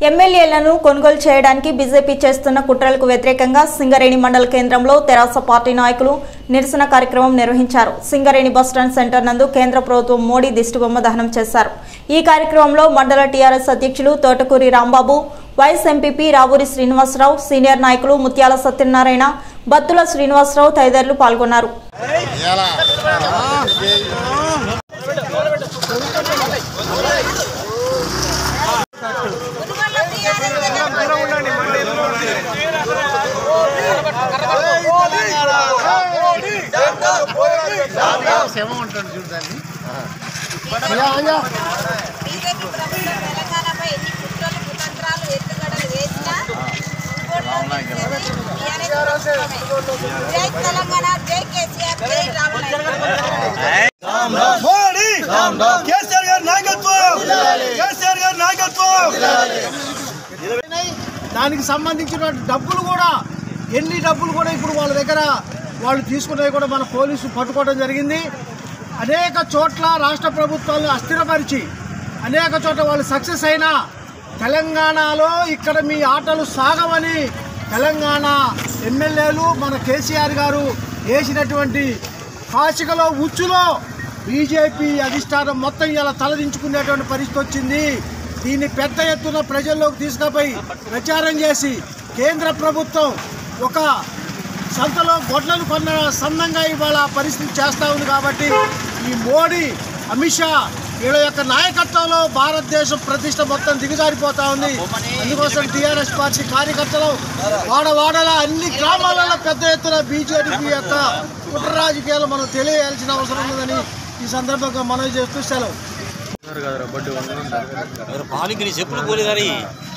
ఎమ్మెల్యేలను కొనుగోలు చేయడానికి బీజేపీ చేస్తున్న కుట్రలకు వ్యతిరేకంగా సింగరేణి మండల కేంద్రంలో తెరాస పార్టీ నాయకులు నిరసన కార్యక్రమం నిర్వహించారు సింగరేణి బస్టాండ్ సెంటర్ నందు కేంద్ర ప్రభుత్వం మోడీ దిష్టిబొమ్మ దహనం చేశారు ఈ కార్యక్రమంలో మండల టీఆర్ఎస్ అధ్యక్షులు Thotakuri Rambabu vice MPP Ravuri Srinivasarao senior నాయకులు ముత్యాల సత్యనారాయణ బత్తుల శ్రీనివాసరావు తదితరులు పాల్గొన్నారు బీజేపీ ప్రభుత్వం తెలంగాణపై ఎన్ని కుట్రలు కుతంత్రాలు ఎత్తుగడలు వేసినా టీఆర్ఎస్ ప్రభుత్వమే. జై తెలంగాణ జై కేసీఆర్ జై రాహుల్ మోడీ కేసీఆర్ గారి నాయకత్వం కేసీఆర్ గారి నాయకత్వం దానికి సంబంధించిన డబ్బులు కూడా ఎన్ని డబ్బులు కూడా ఇప్పుడు వాళ్ళ దగ్గర వాళ్ళు తీసుకున్నవి కూడా మన పోలీసులు పట్టుకోవడం జరిగింది అనేక చోట్ల రాష్ట్ర ప్రభుత్వాలను అస్థిరపరిచి అనేక చోట్ల వాళ్ళు సక్సెస్ అయినా తెలంగాణలో ఇక్కడ మీ ఆటలు సాగవని తెలంగాణ ఎమ్మెల్యేలు మన కేసీఆర్ గారు వేసినటువంటి కాశికలో ఉచ్చులో బీజేపీ అధిష్టానం మొత్తం ఇలా తలదించుకునేటువంటి పరిస్థితి వచ్చింది దీన్ని పెద్ద ఎత్తున ప్రజల్లోకి తీసుకుపోయి ప్రచారం చేసి కేంద్ర ప్రభుత్వం ఒక సంతలో గొడ్లను కొన్న సందంగా ఇవాళ పరిస్థితి చేస్తూ ఉంది కాబట్టి ఈ మోడీ అమిత్ షా వీళ్ళ యొక్క నాయకత్వంలో భారతదేశం ప్రతిష్ట మొత్తం దిగజారిపోతా ఉంది అందుకోసం టీఆర్ఎస్ పార్టీ కార్యకర్తలు వాడవాడల అన్ని గ్రామాలలో పెద్ద ఎత్తున బీజేపీ యొక్క కుట్ర రాజకీయాలు మనం తెలియజేయాల్సిన అవసరం ఉందని ఈ సందర్భంగా మనవి చేస్తూ సెలవు अरे भानु की చెప్పులు పోలేదారి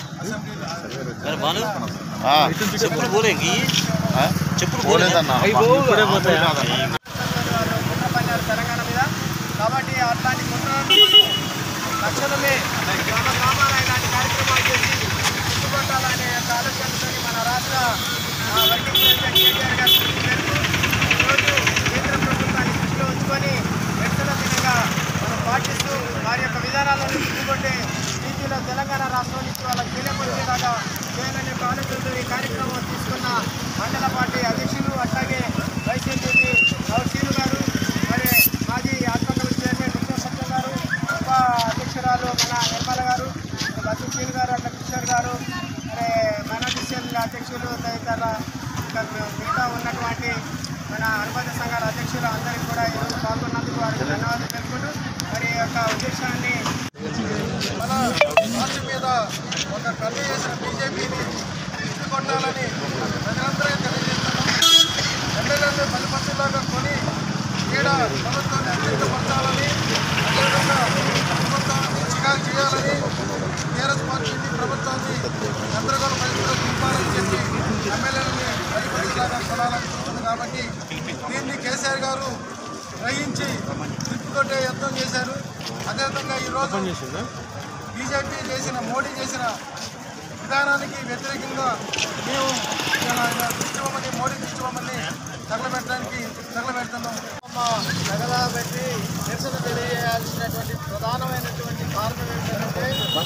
అరే భాను చెప్పులు పోలేంగి చెప్పులు పోలేదన్నా ఇప్పుడే పోతాయి కుట్రపన్నారు తెలంగాణ మీద కాబట్టి అట్లాంటి కుట్రలను తక్షణమే గ్రామ గ్రామాల ఇలాంటి కార్యక్రమాలు చేసి చుట్టుపట్టాలనే యొక్క ఆలోచనతో మన రాష్ట్ర ఆ, వర్కింగ్ ప్రెసిడెంట్ కేటీఆర్ గారి పిలుపు మేరకు ఈరోజు కేంద్ర ప్రభుత్వాన్ని దృష్టిలో ఉంచుకొని వ్యక్తుల దినంగా మనం పాటిస్తూ వారి యొక్క విధానాలను తిప్పుకుంటే రీతిలో తెలంగాణ రాష్ట్రం నుంచి వాళ్ళకి తెలియపరిచేలాగా చేయాలనే యొక్క ఆలోచనతో ఈ కార్యక్రమం తీసుకున్న మండల పార్టీ అధ్యక్షులు అట్లాగే వైస్ ఎంపీ సీను గారు మరి మాజీ ఆత్మకూరు చైర్మన్ కృష్ణ సత్యం గారు ఉప అధ్యక్షురాలు మన నిర్మల గారు బసు సీను గారు అట్లా కిషోర్ గారు మరి మైనార్టీసీఎల్ అధ్యక్షులు తదితర ఇంకా మిగతా ఉన్నటువంటి మన అనుబంధ సంఘాల అధ్యక్షులు అందరికీ కూడా ఈరోజు పాల్గొన్నందుకు వారికి ధన్యవాదాలు తెలుపుకుంటూ మరి ఈ యొక్క ఉద్దేశాన్ని మన రాష్ట్రం మీద ఒక కన్ను చేసిన బీజేపీని కొట్టాలని ప్రజలందరూ తెలియజేస్తున్నాం ఎమ్మెల్యేలు బలపరిచేలాగా కొని ఈడ ప్రభుత్వాన్ని అత్యంతపరచాలని అదేవిధంగా ప్రభుత్వాన్ని చికాకు చేయాలని టీఆర్ఎస్ పార్టీని ప్రభుత్వాన్ని గందరగోళ పరిస్థితుల్లో దింపాలని చెప్పి ఎమ్మెల్యేలని బలపరిచేలాగా కొనాలని చూస్తుంది కాబట్టి దీన్ని కేసీఆర్ గారు గ్రహించి తిప్పుకొట్టే యత్నం చేశారు అదేవిధంగా ఈరోజు బీజేపీ చేసిన మోడీ చేసిన విధానానికి వ్యతిరేకంగా మేము దృష్టిబొమ్మని మోడీ దృష్టిబొమ్మని తగలబెట్టడానికి తగలబెడుతున్నాం తగలబెట్టి నిరసన తెలియజేయాల్సినటువంటి ప్రధానమైనటువంటి కారణం ఏంటంటే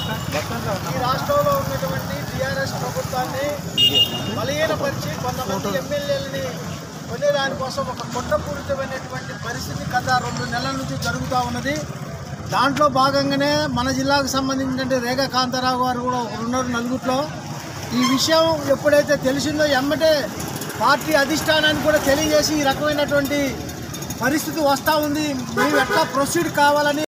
ఈ రాష్ట్రంలో ఉన్నటువంటి టీఆర్ఎస్ ప్రభుత్వాన్ని బలహీనపరిచి కొంతమంది ఎమ్మెల్యేలని కొనేదానికోసం ఒక కుట్రపూరితమైనటువంటి పరిస్థితి గత రెండు నెలల నుంచి జరుగుతూ ఉన్నది దాంట్లో భాగంగానే మన జిల్లాకు సంబంధించిన రేఖా కాంతారావు గారు కూడా ఒకరు ఉన్నారు నలుగురిలో ఈ విషయం ఎప్పుడైతే తెలిసిందో ఎమ్మటే పార్టీ అధిష్టానానికి కూడా తెలియజేసి ఈ రకమైనటువంటి పరిస్థితి వస్తూ ఉంది మేము ఎట్లా ప్రొసీడ్ కావాలని